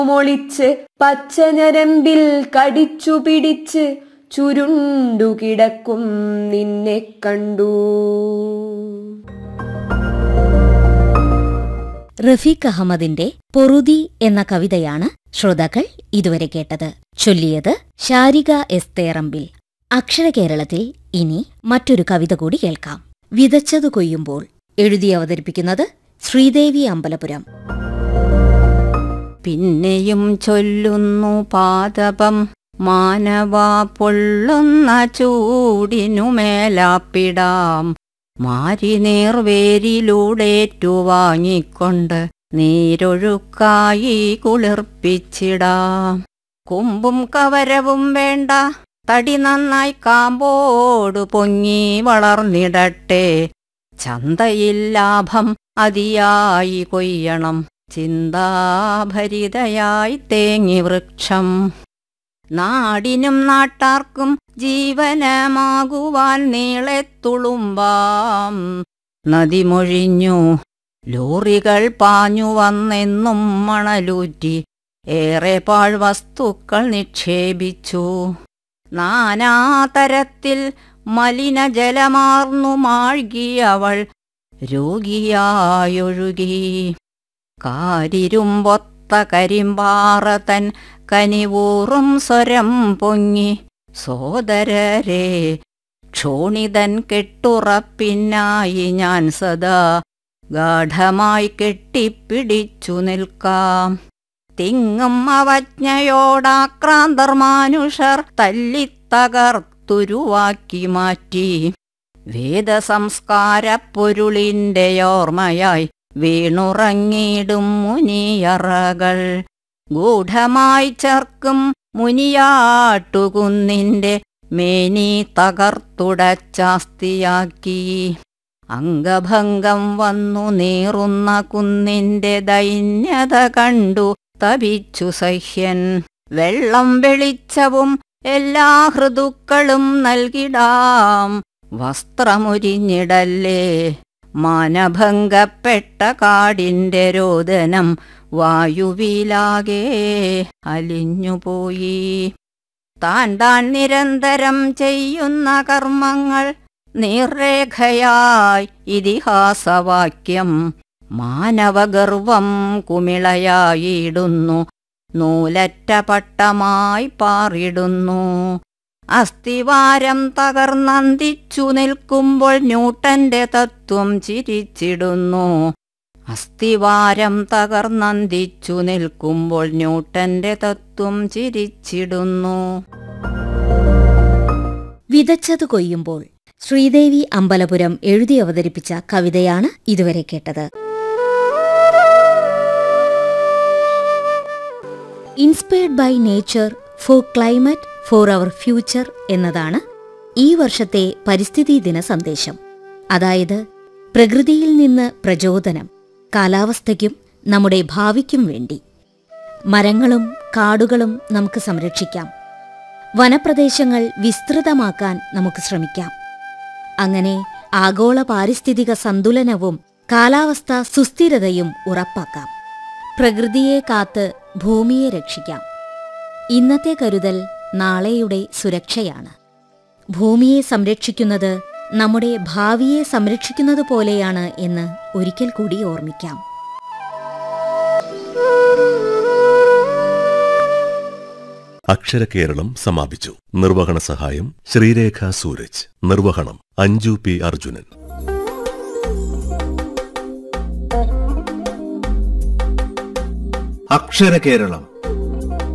മൊളിച്ച് പച്ചഞരമ്പിൽ കടിച്ചു പിടിച്ച് ചുരുണ്ടു കിടക്കും നിന്നെ കണ്ടു റഫീഖ് അഹമ്മദിന്റെ പൊറുതി എന്ന കവിതയാണ് ശ്രോതാക്കൾ ഇതുവരെ കേട്ടത് ചൊല്ലിയത് ശാരിക എസ് തേറമ്പിൽ അക്ഷരകേരളത്തിൽ ഇനി മറ്റൊരു കവിത കൂടി കേൾക്കാം വിതച്ചതു കൊയ്യുമ്പോൾ എഴുതി അവതരിപ്പിക്കുന്നത് ശ്രീദേവി അമ്പലപുരം പിന്നെയും ചൊല്ലുന്നു പാദപം മാനവാ പൊള്ളുന്ന ചൂടിനു മേലാപ്പിടാം മാരി നേർവേരിലൂടേറ്റു വാങ്ങിക്കൊണ്ട് നീരൊഴുക്കായി കുളിർപ്പിച്ചിടാം കുമ്പും കവരവും വേണ്ട തടി നന്നായി കാമ്പോടു പൊങ്ങി വളർന്നിടട്ടെ ചന്തയിൽ ലാഭം അതിയായി കൊയ്യണം ചിന്താഭരിതയായി തേങ്ങി വൃക്ഷം നാടിനും നാട്ടാർക്കും ജീവനമാകുവാൻ നീളെ തുളുമ്പാം നദിമൊഴിഞ്ഞു ലോറികൾ പാഞ്ഞു വന്നെന്നും മണലൂറ്റി ഏറെ പാഴ്വസ്തുക്കൾ നിക്ഷേപിച്ചു നാനാതരത്തിൽ മലിനജലമാർന്നു മാഴ്കിയവൾ രോഗിയായൊഴുകി കാരിരുമ്പൊത്ത കരിമ്പാറ തൻ കനിവൂറും സ്വരം പൊങ്ങി സോദരരെ ക്ഷോണിതൻ കെട്ടുറപ്പിനായി ഞാൻ സദാ ഗാഠമായി കെട്ടിപ്പിടിച്ചു നിൽക്കാം തിങ്ങും അവജ്ഞയോടാക്രാന്തർ മാനുഷർ തല്ലിത്തകർത്തുരുവാക്കി മാറ്റി വേദസംസ്കാരപ്പൊരുളിന്റെ ഓർമ്മയായി വീണുറങ്ങിയിടും മുനിയറകൾ ഗൂഢമായി ചേർക്കും മുനിയാട്ടുകുന്നിന്റെ മേനി തകർത്തുടച്ചാസ്തിയാക്കി അംഗഭംഗം വന്നു നീറുന്ന കുന്നിന്റെ ദൈന്യത കണ്ടു തപിച്ചു സഹ്യൻ വെള്ളം വെളിച്ചവും എല്ലാ ഹൃതുക്കളും നൽകിടാം വസ്ത്രമുരിഞ്ഞിടല്ലേ മാനഭംഗപ്പെട്ട കാടിന്റെ രോദനം വായുവിലാകെ അലിഞ്ഞുപോയി താൻ താൻ നിരന്തരം ചെയ്യുന്ന കർമ്മങ്ങൾ നിർരേഖയായി ഇതിഹാസവാക്യം മാനവഗർവം കുമിളയായിടുന്നു നൂലറ്റ പട്ടമായി പാറിടുന്നു അസ്ഥിവാരം തകർന്നന്തിച്ചു നിൽക്കുമ്പോൾ ന്യൂട്ടന്റെ തത്വം ചിരിച്ചിടുന്നു അസ്ഥിവാരം തകർന്നന്തിച്ചു നിൽക്കുമ്പോൾ ന്യൂട്ടന്റെ തത്വം ചിരിച്ചിടുന്നു വിതച്ചതു കൊയ്യുമ്പോൾ ശ്രീദേവി അമ്പലപുരം എഴുതി അവതരിപ്പിച്ച കവിതയാണ് ഇതുവരെ കേട്ടത് inspired by nature for climate for our future എന്നതാണ് ഈ വർഷത്തെ പരിസ്ഥിതി ദിന സന്ദേശം അതായത് പ്രകൃതിയിൽ നിന്ന് പ്രചോദനം കാലാവസ്ഥയ്ക്കും നമ്മുടെ ഭാവിക്കും വേണ്ടി മരങ്ങളും കാടുകളും നമുക്ക് സംരക്ഷിക്കാം വനപ്രദേശങ്ങൾ വിസ്തൃതമാക്കാൻ നമുക്ക് ശ്രമിക്കാം അങ്ങനെ ആഗോള പാരിസ്ഥിതിക സന്തുലനവും കാലാവസ്ഥ സുസ്ഥിരതയും ഉറപ്പാക്കാം പ്രകൃതിയെ കാത്ത് ഭൂമിയെ രക്ഷിക്കാം ഇന്നത്തെ കരുതൽ നാളെയുടെ സുരക്ഷയാണ് ഭൂമിയെ സംരക്ഷിക്കുന്നത് നമ്മുടെ ഭാവിയെ സംരക്ഷിക്കുന്നത് പോലെയാണ് എന്ന് ഒരിക്കൽ കൂടി ഓർമ്മിക്കാം അക്ഷരകേരളം സമാപിച്ചു നിർവഹണ സഹായം ശ്രീരേഖ സൂരജ് നിർവഹണം അഞ്ജു പി അർജുനൻ അക്ഷരകേരളം